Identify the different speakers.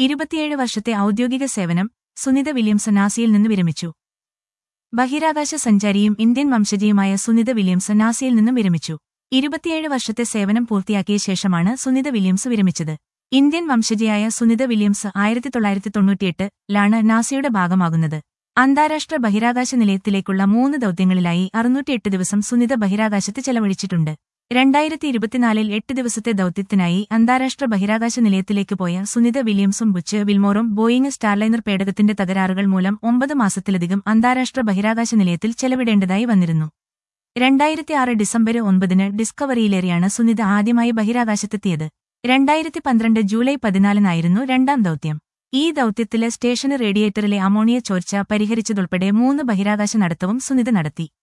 Speaker 1: ഇരുപത്തിയേഴ് വർഷത്തെ ഔദ്യോഗിക സേവനം സുനിത വില്യംസ് നാസയിൽ നിന്ന് വിരമിച്ചു ബഹിരാകാശ സഞ്ചാരിയും ഇന്ത്യൻ വംശജയുമായ സുനിത വില്യംസ് നാസയിൽ നിന്നും വിരമിച്ചു ഇരുപത്തിയേഴ് വർഷത്തെ സേവനം പൂർത്തിയാക്കിയ ശേഷമാണ് സുനിത വില്യംസ് വിരമിച്ചത് ഇന്ത്യൻ വംശജയായ സുനിത വില്യംസ് ആയിരത്തി തൊള്ളായിരത്തി തൊണ്ണൂറ്റിയെട്ട് ലാണ് നാസയുടെ ഭാഗമാകുന്നത് അന്താരാഷ്ട്ര ബഹിരാകാശ നിലയത്തിലേക്കുള്ള മൂന്ന് ദൌത്യങ്ങളിലായി അറുന്നൂറ്റിയെട്ട് ദിവസം സുനിത ബഹിരാകാശത്ത് ചെലവഴിച്ചിട്ടുണ്ട് രണ്ടായിരത്തി ഇരുപത്തിനാലിൽ എട്ട് ദിവസത്തെ ദൌത്യത്തിനായി അന്താരാഷ്ട്ര ബഹിരാകാശ നിലയത്തിലേക്ക് പോയ സുനിത വില്യംസും ബുച്ച് വിൽമോറും ബോയിങ് സ്റ്റാർലൈനർ പേടകത്തിന്റെ തകരാറുകൾ മൂലം ഒമ്പത് മാസത്തിലധികം അന്താരാഷ്ട്ര ബഹിരാകാശ നിലയത്തിൽ ചെലവിടേണ്ടതായി വന്നിരുന്നു രണ്ടായിരത്തി ആറ് ഡിസംബർ ഒൻപതിന് ഡിസ്കവറിയിലേറിയാണ് സുനിത ആദ്യമായി ബഹിരാകാശത്തെത്തിയത് രണ്ടായിരത്തി പന്ത്രണ്ട് ജൂലൈ പതിനാലിനായിരുന്നു രണ്ടാം ദൌത്യം ഈ ദൌത്യത്തിലെ സ്റ്റേഷന് റേഡിയേറ്ററിലെ അമോണിയ ചോർച്ച പരിഹരിച്ചതുൾപ്പെടെ മൂന്ന് ബഹിരാകാശ നടത്തവും സുനിത നടത്തി